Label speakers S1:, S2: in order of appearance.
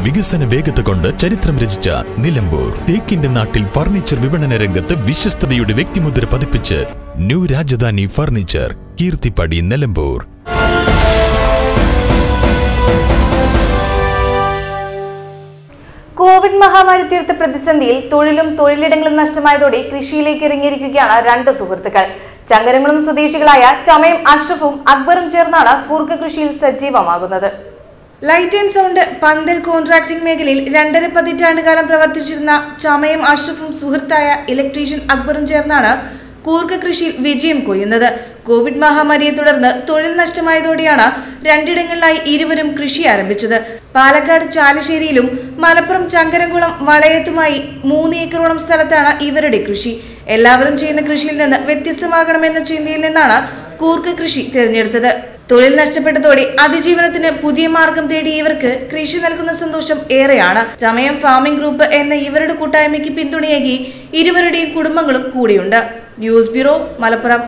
S1: വികസന വേഗത കൊണ്ട് ചരിത്രം രചിച്ച നിലമ്പൂർ തേക്കിന്റെ നാട്ടിൽ ഫർണിച്ചർ വിപണന രംഗത്ത് വിശ്വസ്തതയുടെ വ്യക്തിമുദ്ര പതിപ്പിച്ച് new Rajadhani furniture Keerthippadi Nilambur
S2: Covid മഹാമാരി തീർത്ത പ്രതിസന്ധിയിൽ തൊഴിലും തൊഴിലിടങ്ങളും നഷ്ടമായതോടെ കൃഷിയിലേക്ക് ഇറങ്ങിയിരിക്കുകയാണ് രണ്ട് സുഹൃത്തുക്കൾ ചങ്ങരംകുളം സ്വദേശികളായ ചമയം അഷ്റഫും അക്ബറും ചേർന്നാണ് കൂർക്ക കൃഷിയിൽ സജീവമാകുന്നത് ലൈറ്റ് ആൻഡ് സൗണ്ട് പന്തൽ കോൺട്രാക്ടിംഗ് മേഖലയിൽ രണ്ടര പതിറ്റാണ്ട് കാലം പ്രവർത്തിച്ചിരുന്ന ചമയം അഷ്റഫും സുഹൃത്തായ ഇലക്ട്രീഷ്യൻ അക്ബറും ചേർന്നാണ് കൂർക്ക കൃഷിയിൽ വിജയം കൊയ്യുന്നത് കോവിഡ് മഹാമാരിയെ തുടർന്ന് തൊഴിൽ നഷ്ടമായതോടെയാണ് രണ്ടിടങ്ങളിലായി ഇരുവരും കൃഷി ആരംഭിച്ചത് പാലക്കാട് ചാലശ്ശേരിയിലും മലപ്പുറം ചങ്കരംകുളം വളയത്തുമായി മൂന്ന് ഏക്കറോളം സ്ഥലത്താണ് ഇവരുടെ കൃഷി എല്ലാവരും ചെയ്യുന്ന കൃഷിയിൽ നിന്ന് വ്യത്യസ്തമാകണമെന്ന ചിന്തയിൽ നിന്നാണ് കൂർക്ക കൃഷി തിരഞ്ഞെടുത്തത് തൊഴിൽ നഷ്ടപ്പെട്ടതോടെ അതിജീവനത്തിന് പുതിയ മാർഗം തേടിയ ഇവർക്ക് കൃഷി നൽകുന്ന സന്തോഷം ഏറെയാണ് ചമയം ഫാമിംഗ് ഗ്രൂപ്പ് എന്ന ഇവരുടെ കൂട്ടായ്മയ്ക്ക് പിന്തുണയേകി ഇരുവരുടെയും കുടുംബങ്ങളും കൂടിയുണ്ട് ന്യൂസ് ബ്യൂറോ മലപ്പുറം